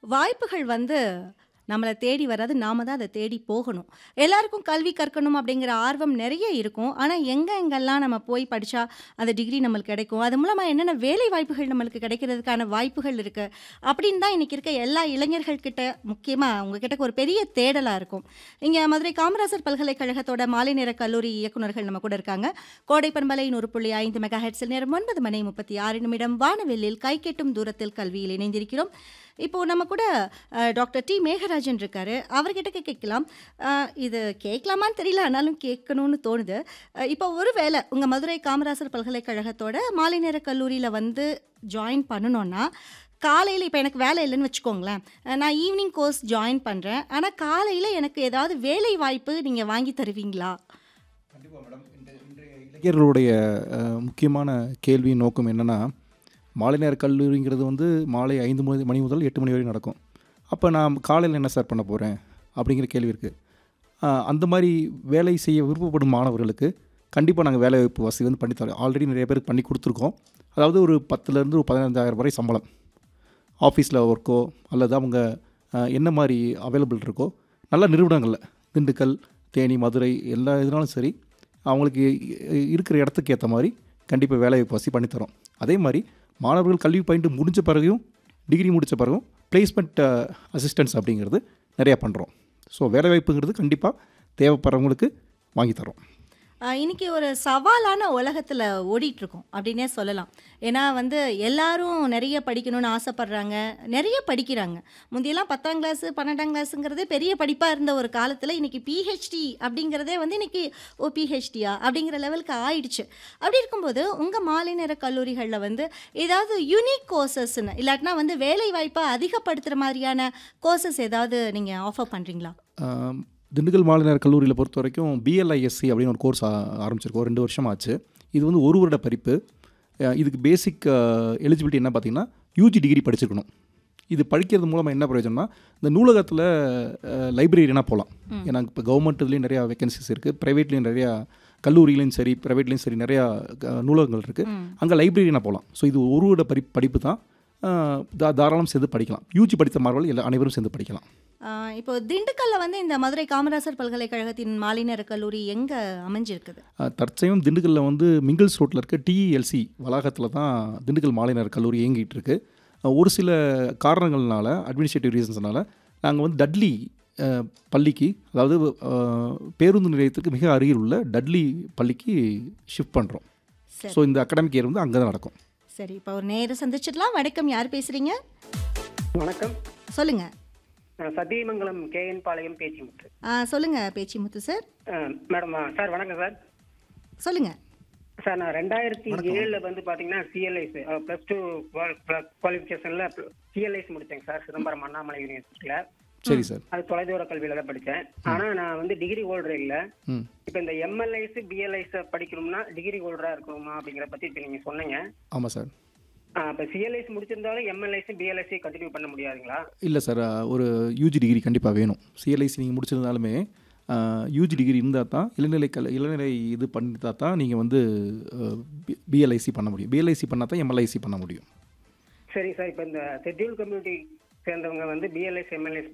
வாய்ப்புகள் வந்து நம்மள தேடி வராது. நாம தான் அத தேடி போகணும். எல்லாருக்கும் கல்வி கற்கணும் அப்படிங்கிற ஆர்வம் நெறைய இருக்கும். ஆனா, எங்க எங்கெல்லாம் நம்ம போய் படிச்சா அந்த டிகிரி நம்மளுக்கு கிடைக்கும்? அது மூலமா என்னென்ன வேலை வாய்ப்புகள் நம்மளுக்கு கிடைக்கிறதுக்கான வாய்ப்புகள் இருக்கு? அப்படின்னு தான் இன்னைக்கு இருக்க எல்லா இளைஞர்கள் கிட்ட முக்கியமா உங்ககிட்ட ஒரு பெரிய தேடலா இருக்கும். இங்க மதுரை காமராசர் பல்கலைக்கழகத்தோட மாலை நேர கல்லூரி இயக்குனர்கள் நம்ம கூட இருக்காங்க. கோடை பண்பலை 100.5 மெகா ஹெர்ட்ஸில் நேரம் 9 மணி 36 நிமிடம் வானவெளியில் கைக்கெட்டும் தூரத்தில் கல்வியில் இணைந்திருக்கிறோம். இப்போ நம்ம கூட அ டாக்டர் டி. மேகராஜன் இருக்காரு. அவர்கிட்ட கே கேட்கலாம். அ இது கேட்கலாமான்னு தெரியல. ஆனாலும் கேட்கணும்னு தோணுது. அ இப்போ ஒரு வேள உங்க மதுரை காமராசர் பல்கலைக்கழகத்தோட மாலை நேர கல்லூரியில வந்து ஜாயின் பண்ணணும்னா, காலையில இப்ப எனக்கு வேலை இல்லன்னு வச்சுக்கோங்களேன். அ நான் ஈவினிங் கோர்ஸ் ஜாயின் பண்றேன். ஆனா, காலையில எனக்கு ஏதாவது வேலை வாய்ப்பு நீங்க வாங்கி தருவீங்களா? கண்டிப்பா மேடம். இந்த இன்றைய இளைஞர்களுடைய அ முக்கியமான கேள்வி நோக்கம் என்னன்னா, மாலை நேர கல்லூரிங்கிறது வந்து மாலை 5 மணி மணி முதல் 8 மணி வரை நடக்கும். அப்ப நான் காலையில என்ன சார் பண்ண போறேன்? அப்படிங்கிற கேள்வி இருக்கு. அ அந்த மாரி வேலை செய்ய விருப்பப்படும் மாணவர்களுக்கு கண்டிப்பா நாங்க வேலைவாய்ப்பு வசதி வந்து பண்ணி தரோம். ஆல்ரெடி நிறைய பேருக்கு பண்ணி குடுத்துருக்கோம். அதாவது ஒரு 10லருந்து ஒரு 15,000 வரை சம்பளம். ஆஃபீஸ்ல ஒர்க்கோ அல்லது அவங்க அ என்ன மாரி அவைலபிள் இருக்கோ, நல்ல நிறுவனங்கள்ல திண்டுக்கல், தேனி, மதுரை எல்லா இதுனாலும் சரி, அவங்களுக்கு இ இருக்கிற இடத்துக்கு ஏத்த மாரி கண்டிப்பா வேலைவாய்ப்பு வசதி பண்ணி தரோம். அதே மாரி மாணவர்கள் கல்வி பயின்று முடிஞ்ச பிறகும், டிகிரி முடிச்ச பிறகும் பிளேஸ்மென்ட் அசிஸ்டன்ஸ் அப்படிங்கிறது நெறையா பண்றோம். ஸோ வேலைவாய்ப்புங்கிறது கண்டிப்பா தேவைப்படுறவங்களுக்கு வாங்கி தர்றோம். அ இன்னைக்கு ஒரு சவாலான உலகத்துல ஓடிட்டுருக்கோம் அப்படின்னே சொல்லலாம். ஏன்னா வந்து எல்லாரும் நெறைய படிக்கணும்னு ஆசைப்படுறாங்க. நெறைய படிக்கிறாங்க. முந்தியெல்லாம் 10ஆம் கிளாஸ், 12ஆம் கிளாஸுங்கிறதே பெரிய படிப்பா இருந்த ஒரு காலத்துல இன்னைக்கு பிஹெச்டி அப்படிங்கிறதே வந்து இன்னைக்கு ஓ பிஹெச்டியா அப்படிங்கிற லெவலுக்கு ஆயிடுச்சு. அப்படி இருக்கும்போது உங்க மாலை நேர கல்லூரிகள்ல வந்து ஏதாவது யூனிக் கோர்சஸ்ன்னு இல்லாட்டினா வந்து வேலை வாய்ப்ப அதிகப்படுத்துற மாரியான கோர்சஸ் ஏதாவது நீங்க ஆஃபர் பண்றீங்களா? அ திண்டுக்கல் மாலை நேர கல்லூரியில பொறுத்தவரைக்கும் பிஎல்ஐஎஸ்சி அப்படின்னு ஒரு கோர்ஸ் ஆ ஆரம்பிச்சிருக்கோம். 2 வருஷம் ஆச்சு. இது வந்து 1 வருட படிப்பு. அ இதுக்கு பேசிக் அ எலிஜிபிலிட்டி என்ன பார்த்தீங்கன்னா, யூஜி டிகிரி படிச்சிருக்கணும். இது படிக்கிறது மூலமா என்ன பிரயோஜனம்னா, இந்த நூலகத்துல அ லைப்ரரியனா போலாம். ம். ஏன்னா இப்ப கவர்மெண்ட் இதுலயும் நெறையா வேக்கன்ஸிஸ் இருக்கு. பிரைவேட்லயும் நெறையா கல்லூரியிலயும் சரி, பிரைவேட்லயும் சரி நெறையா க நூலகங்கள் இருக்கு. ம். அங்க லைப்ரரியனா போலாம். ஸோ இது 1 வருட படி படிப்பு தான். அ தா தாராளம் சேர்ந்து படிக்கலாம். யூஜி படித்த மாணவர்கள் எல்லா அனைவரும் சேர்ந்து படிக்கலாம். ஆ இப்போ திண்டுக்கல்ல வந்து இந்த மதுரை காமராசர் பல்கலைக்கழகத்தின் மாலை நேர கல்லூரி எங்க அமைஞ்சிருக்குது? அ தற்சமயம் திண்டுக்கல்ல வந்து மிங்கிள்ஸ் ரோட்ல இருக்க டிஇஎல்சி வளாகத்துல தான் திண்டுக்கல் மாலை நேர கல்லூரி இயங்கிட்டு இருக்கு. அ ஒரு சில காரணங்கள்னால அட்மினிஸ்ட்ரேட்டிவ் ரீசன்ஸ்னால நாங்க வந்து டட்லி அ பள்ளிக்கு அதாவது அ பேருந்து நிலையத்துக்கு மிக அருகில் உள்ள டட்லி பள்ளிக்கு ஷிஃப்ட் பண்றோம். சரி. ஸோ இந்த அகாடமிக் இயர் வந்து அங்க தான் நடக்கும். சரி. இப்போ ஒரு நேர சந்திச்சிடலாம். வணக்கம். யார் பேசுறீங்க? வணக்கம். சொல்லுங்க. நான் சத்தியமங்கலம் கேஎன் பாளையம் பேச்சிமுத்து. ஆ சொல்லுங்க பேச்சிமுத்து சார். அ மேடம் அ சார் வணக்கம் சார். சொல்லுங்க. சார் நான் 2007ல வந்து பார்த்தீங்கன்னா சிஎல்ஐஸ் அ ப்ளஸ் டூ குவால் குவாலிஃபிகேஷன்ல சிஎல்ஐஸ் முடிச்சேங்க சார் சிதம்பரம் அண்ணாமலை யூனிவர்சிட்டியில. சரி சார். அது தொலைதூர கல்வியில தான் படிச்சேன். ஆனா நான் வந்து டிகிரி ஹோல்டர் இல்ல. ம். இப்போ இந்த எம்எல்ஐஸ், பிஎல்ஐஸ் படிக்கணும்னா டிகிரி ஹோல்டரா இருக்கணுமா அப்படிங்கிறத பத்தி இப்ப நீங்க சொன்னீங்க. ஆமா சார். ஆ அப்ப சிஎல்ஐஸ் முடிச்சிருந்தாலும் எம்எல்ஐஸ், பிஎல்ஐஸ் கன்டினியூ பண்ண முடியாதுங்களா? இல்ல சார். அ ஒரு யூஜி டிகிரி கண்டிப்பா வேணும். சிஎல்ஐசி நீங்க முடிச்சிருந்தாலுமே அ யூஜி டிகிரி இருந்தா தான் இளநிலை கல் இளநிலை இது பண்ணிட்டா தான் நீங்க வந்து அ பி பிஎல்ஐசி பண்ண முடியும். பிஎல்ஐசி பண்ணா தான் எம்எல்ஐசி பண்ண முடியும். சரி சார். இப்போ இந்த ஷெட்யூல் கம்யூனிட்டி சேர்ந்தவங்க வந்து பிஎல்ஐஸ், எம்எல்ஐஸ்